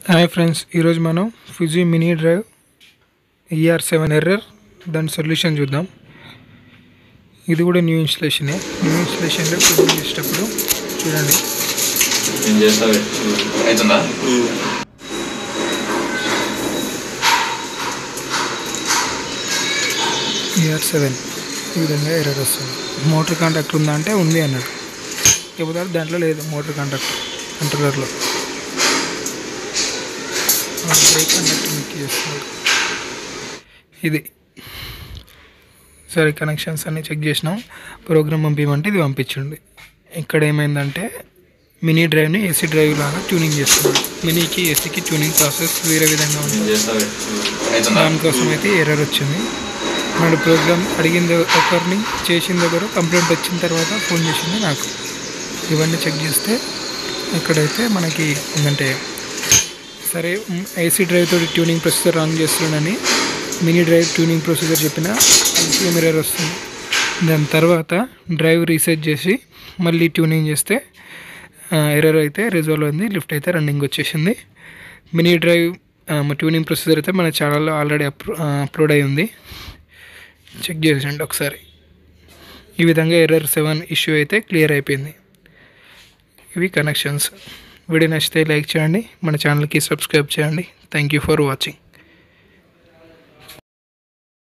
hi friends ఈరోజు మనం Fuji mini drive ER seven error దాని సొల్యూషన్ చూద్దాం ఇది కూడా న్యూ ఇన్స్టలేషనే న్యూ ఇన్స్టలేషన్లో ట్యూన్ చేసేటప్పుడు చూడండి నేను చేస్తా అవుతుందా ఈఆర్ సెవెన్ ఈ విధంగా ఎర్రర్ వస్తుంది మోటార్ కాంటాక్ట్ ఉందా అంటే ఉంది అన్నాడు లేకపోతే దాంట్లో లేదు మోటార్ కాంటాక్ట్ కంట్రోలర్లో బ్రేక్ కాంటాక్ట్ మీకు చేస్తున్నాడు ఇది సరే కనెక్షన్స్ అన్నీ చెక్ చేసినాం ప్రోగ్రామ్ పంపించమంటే ఇది పంపించండి ఇక్కడ ఏమైందంటే మినీ డ్రైవ్ని ఏసీ డ్రైవ్ లాగా ట్యూనింగ్ చేస్తున్నాడు మినీకి ఏసీకి ట్యూనింగ్ ప్రాసెస్ వేరే విధంగా ఉంది నేను చేస్తా అవుతుందా దానికోసం అయితే ఎర్రర్ వచ్చింది మన ప్రోగ్రామ్ అడిగింది ఒకరిని చేసిన దగ్గర కంప్లైంట్ వచ్చిన తర్వాత ఫోన్ చేసింది నాకు ఇవన్నీ చెక్ చేస్తే ఇక్కడైతే మనకి ఏంటంటే సరే ఏసీ డ్రైవ్ తోటి ట్యూనింగ్ ప్రొసీజర్ రన్ చేస్తున్నానని మినీ డ్రైవ్ ట్యూనింగ్ ప్రొసీజర్ చెప్పిన సేమ్ ఎర్రర్ వస్తుంది దాని తర్వాత డ్రైవ్ రీసెట్ చేసి మళ్ళీ ట్యూనింగ్ చేస్తే ఎర్రర్ అయితే రిజాల్వ్ అయింది లిఫ్ట్ అయితే రన్నింగ్ వచ్చేసింది మినీ డ్రైవ్ ట్యూనింగ్ ప్రొసీజర్ అయితే మన ఛానల్లో ఆల్రెడీ అప్లో అప్లోడ్ అయి ఉంది చెక్ చేసేయండి ఒకసారి ఈ విధంగా ఎర్రర్ సెవెన్ ఇష్యూ అయితే క్లియర్ అయిపోయింది ఇవి కనెక్షన్స్ వీడియో నచ్చితే లైక్ చేయండి మన ఛానల్కి సబ్స్క్రైబ్ చేయండి థ్యాంక్ యూ ఫర్ వాచింగ్